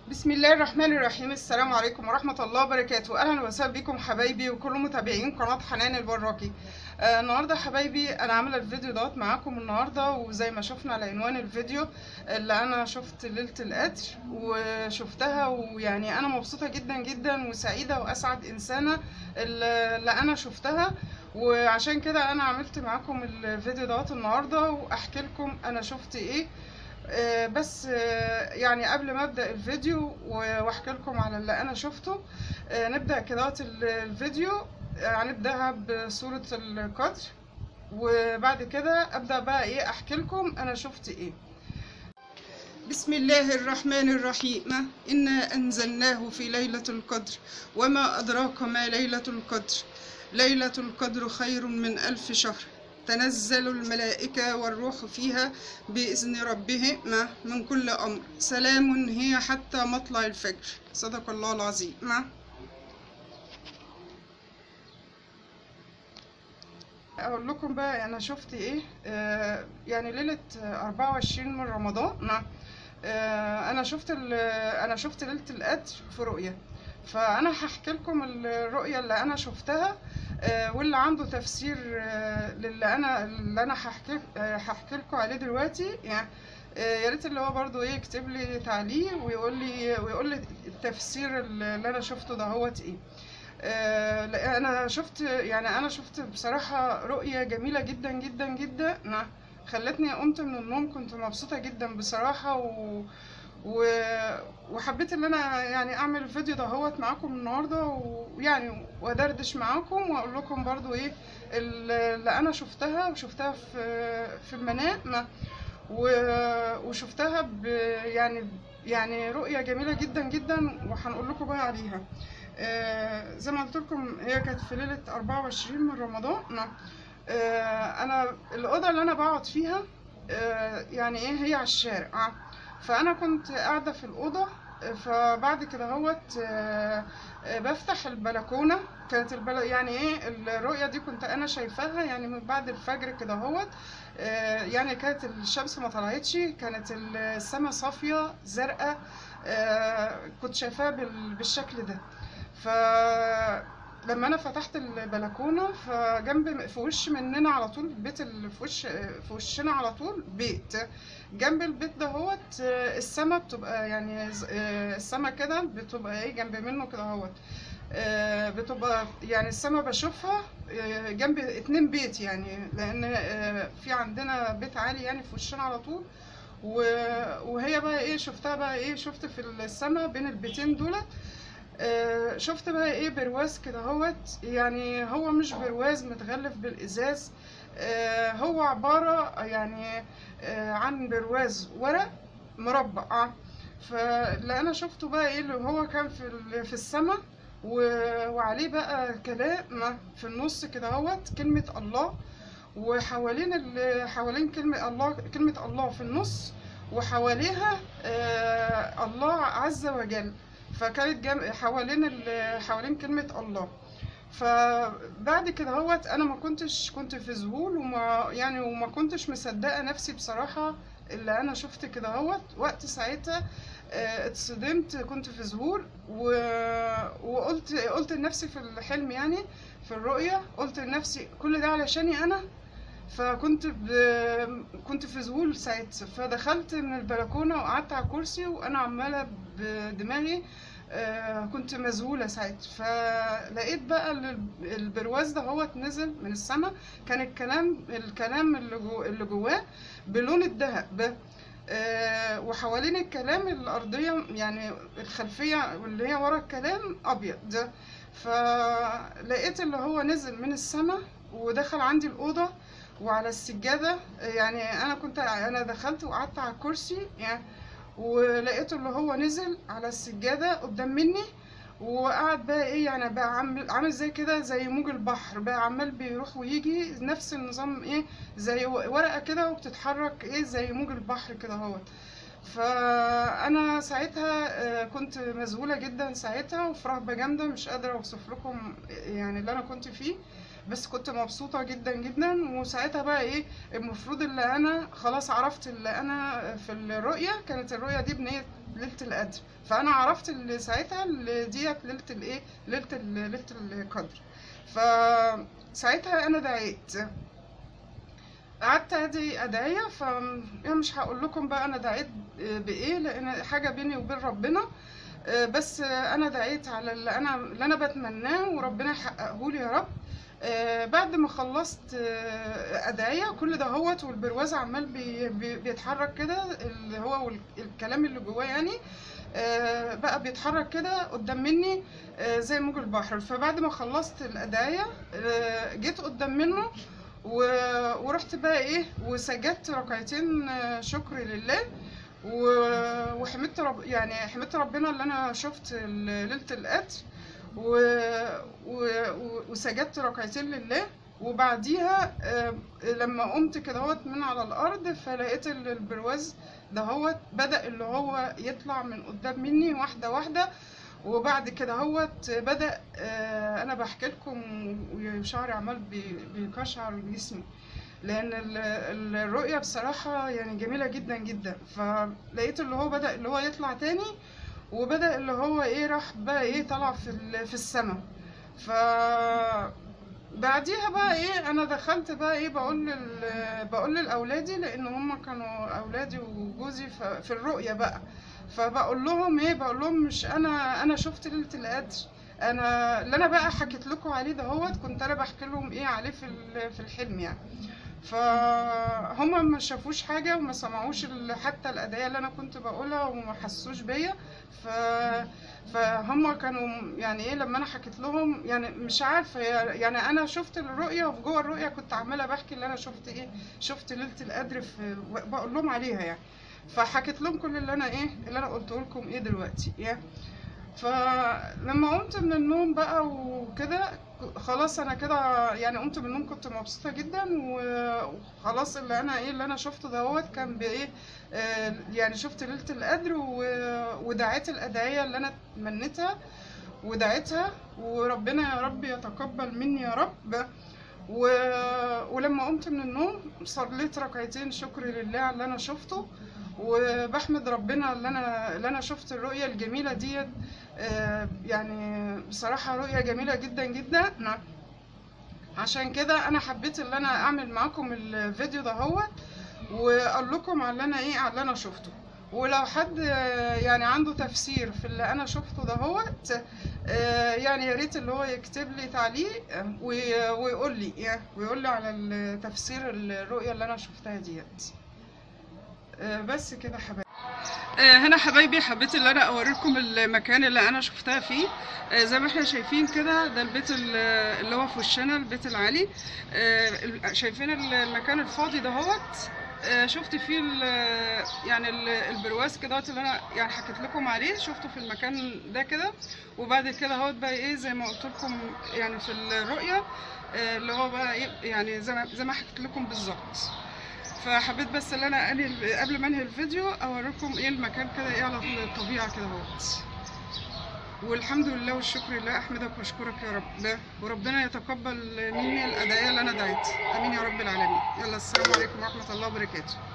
بسم الله الرحمن الرحيم السلام عليكم ورحمة الله وبركاته أهلا وسهلا بكم حبايبي وكل متابعين قناة حنان البراكي آه النهاردة حبايبي أنا عاملة الفيديو دوت معاكم النهاردة وزي ما شفنا على عنوان الفيديو اللي أنا شفت ليلة القدر وشفتها ويعني أنا مبسوطة جدا جدا وسعيدة وأسعد إنسانة اللي أنا شفتها وعشان كده أنا عملت معاكم الفيديو دوت النهاردة وأحكي لكم أنا شفت إيه آه، بس آه، يعني قبل ما ابدا الفيديو و- واحكي لكم على اللي انا شفته آه، نبدا كده ال- الفيديو آه، هنبداها بصوره القدر وبعد كده ابدا بقى ايه احكي لكم انا شفت ايه بسم الله الرحمن الرحيم إنا أنزلناه في ليلة القدر وما أدراك ما ليلة القدر ليلة القدر خير من ألف شهر تنزل الملائكة والروح فيها بإذن ربهم من كل أمر سلام هي حتى مطلع الفجر صدق الله العظيم أقول لكم بقى أنا شفت إيه آه يعني ليلة 24 من رمضان آه أنا شفت ال- أنا شفت ليلة القدر في رؤية فأنا هحكي لكم الرؤية اللي أنا شفتها آه، واللي عنده تفسير آه، للي أنا اللي أنا هحكي آه، هحكي لكم عليه دلوقتي يعني آه، يا ريت اللي هو برضو ايه يكتب لي تعليق ويقول لي ويقول لي التفسير اللي انا شفته دهوت ايه آه، لا، انا شفت يعني انا شفت بصراحة رؤية جميلة جدا جدا جدا نعم، خلتني قمت من النوم كنت مبسوطة جدا بصراحة و... و... وحبيت ان انا يعني اعمل الفيديو دهوت معاكم النهارده ويعني وادردش معاكم واقول لكم برضو ايه اللي انا شفتها وشفتها في في المنام و- وشفتها ب يعني يعني رؤية جميلة جدا جدا وهنقول لكم بقى عليها آه، زي ما قلت لكم هي كانت في ليلة 24 من رمضان آه، أنا الأوضة اللي أنا بقعد فيها آه، يعني إيه هي على الشارع آه. فأنا كنت قاعدة في الأوضة آه، فبعد كده هوت آه، آه، بفتح البلكونة كانت البل... يعني ايه الرؤية دي كنت انا شايفاها يعني من بعد الفجر كده هوت آه، يعني كانت الشمس ما طلعتش كانت السماء صافية زرقاء آه، كنت شايفاها بال- بالشكل ده فلما انا فتحت البلكونه فجنب في وش مننا على طول البيت اللي في وش في وشنا على طول بيت جنب البيت ده هوت السما بتبقى يعني ز- آه، السما كده بتبقى ايه جنب منه كده هوت آه، بتبقى يعني السما بشوفها آه، جنب اتنين بيت يعني لان آه، في عندنا بيت عالي يعني في وشنا على طول و- وهي بقى ايه شفتها بقى ايه شفت في السما بين البيتين دولت آه، شفت بقى ايه برواز كده هوت يعني هو مش برواز متغلف بالازاز آه، هو عبارة يعني آه، عن برواز ورق مربع آه. فاللي انا شفته بقى ايه اللي هو كان في ال- في السماء و- وعليه بقى كلام في النص كده هوت كلمة الله وحوالين ال- حوالين كلمة الله كلمة الله في النص وحواليها آه الله عز وجل فكانت جم... حوالين ال... حوالين كلمة الله فبعد كده هوت انا ما كنتش كنت في ذهول وما يعني وما كنتش مصدقة نفسي بصراحة اللي انا شفت كده هوت وقت ساعتها آه، اتصدمت كنت في ذهول و... وقلت قلت لنفسي في الحلم يعني في الرؤية قلت لنفسي كل ده علشاني انا فكنت ب... كنت في ذهول ساعتها فدخلت من البلكونة وقعدت على كرسي وأنا عمالة بدماغي آه، كنت مذهولة ساعتها فلقيت بقى ال- البرواز ده هو نزل من السماء كان الكلام الكلام اللي, جو... اللي جواه بلون الذهب آه، وحوالين الكلام الأرضية يعني الخلفية واللي هي ورا الكلام أبيض ده فلقيت اللي هو نزل من السماء ودخل عندي الأوضة وعلى السجادة يعني أنا كنت أنا دخلت وقعدت على الكرسي يعني ولقيته اللي هو نزل على السجادة قدام مني وقعد بقى ايه يعني بقى عامل عامل زي كده زي موج البحر بقى عمال بيروح ويجي نفس النظام ايه زي ورقة كده وبتتحرك ايه زي موج البحر كده اهوت فانا ساعتها آه، كنت مذهولة جدا ساعتها وفي رهبة جامدة مش قادرة اوصف لكم يعني اللي انا كنت فيه بس كنت مبسوطة جدا جدا وساعتها بقى ايه المفروض اللي انا خلاص عرفت اللي انا في الرؤية كانت الرؤية دي بنية ليلة القدر فانا عرفت اللي ساعتها اللي ديت ليلة الايه ليلة ال- ليلة القدر فساعتها انا دعيت قعدت ادعي ادعية ف يعني مش هقول لكم بقى انا دعيت بايه لان حاجة بيني وبين ربنا آه، بس آه، انا دعيت على اللي انا اللي انا بتمناه وربنا يحققه لي يا رب آه، بعد ما خلصت آه، ادعية كل ده هوت والبرواز عمال بي بي بيتحرك كده اللي هو وال- الكلام اللي جواه يعني آه، بقى بيتحرك كده قدام مني آه، زي موج البحر فبعد ما خلصت الادعية آه، جيت قدام منه و- ورحت بقى ايه وسجدت ركعتين آه، شكر لله و- وحمدت رب يعني حمدت ربنا اللي انا شفت ال- ليله القدر و... و... و- وسجدت ركعتين لله وبعديها آه، لما قمت كده هوت من على الارض فلقيت ال- البرواز ده هوت بدا اللي هو يطلع من قدام مني واحده واحده وبعد كده هوت بدا آه، انا بحكي لكم وشعري عمال بي- بيقشعر جسمي لان ال- ال- الرؤيه بصراحه يعني جميله جدا جدا فلقيت اللي هو بدا اللي هو يطلع تاني وبدا اللي هو ايه راح بقى ايه طلع في ال- في السماء ف بعديها بقى ايه انا دخلت بقى ايه بقول لل... بقول لاولادي لان هم كانوا اولادي وجوزي ف... في الرؤيه بقى فبقول لهم ايه بقول لهم مش انا انا شفت ليله القدر انا اللي انا بقى حكيت لكم عليه ده هوت كنت انا بحكي لهم ايه عليه في ال- في الحلم يعني فهم ما شافوش حاجه وما سمعوش ال- حتى الادعيه اللي انا كنت بقولها وما حسوش بيا ف فهم كانوا يعني ايه لما انا حكيت لهم يعني مش عارفه هي- يعني انا شفت الرؤيه وفي جوه الرؤيه كنت عماله بحكي اللي انا شفت ايه شفت ليله القدر في بقول لهم عليها يعني فحكيت لهم كل اللي انا ايه اللي انا قلته لكم ايه دلوقتي يعني فلما قمت من النوم بقى وكده خلاص انا كده يعني قمت من النوم كنت مبسوطه جدا و- وخلاص اللي انا ايه اللي انا شفته دوت كان بايه آه، يعني شفت ليله القدر و- ودعيت الادعيه اللي انا تمنيتها ودعيتها وربنا يا رب يتقبل مني يا رب و... ولما قمت من النوم صليت ركعتين شكر لله على اللي انا شفته وبحمد ربنا اللي انا اللي انا شفت الرؤيه الجميله ديت آه، يعني بصراحه رؤيه جميله جدا جدا عشان كده انا حبيت ان انا اعمل معاكم الفيديو ده هو واقول لكم على اللي انا ايه على اللي انا شفته ولو حد آه، يعني عنده تفسير في اللي انا شفته ده هو يعني يا ريت اللي هو يكتب لي تعليق آه، وي- ويقول لي يعني ويقول لي على ال- تفسير الرؤيه اللي انا شفتها ديت آه، بس كده حبايبي آه، هنا حبايبي حبيت اللي انا اوريكم المكان اللي انا شفتها فيه آه، زي ما احنا شايفين كده ده البيت ال- اللي هو في وشنا البيت العالي آه، ال- شايفين ال- المكان الفاضي دهوت آه، شفت فيه ال- يعني ال- البرواز كده اللي انا يعني حكيت لكم عليه شفته في المكان ده كده وبعد كده اهوت بقى ايه زي ما قلت لكم يعني في الرؤيه آه، اللي هو بقى ايه يعني زي ما زي ما حكيت لكم بالظبط فحبيت بس ان انا انهي قبل ما انهي الفيديو اوريكم ايه المكان كده ايه على الطبيعه كده اهوت والحمد لله والشكر لله احمدك واشكرك يا رب وربنا يتقبل مني الادعيه اللي انا دعيت امين يا رب العالمين يلا السلام عليكم ورحمه الله وبركاته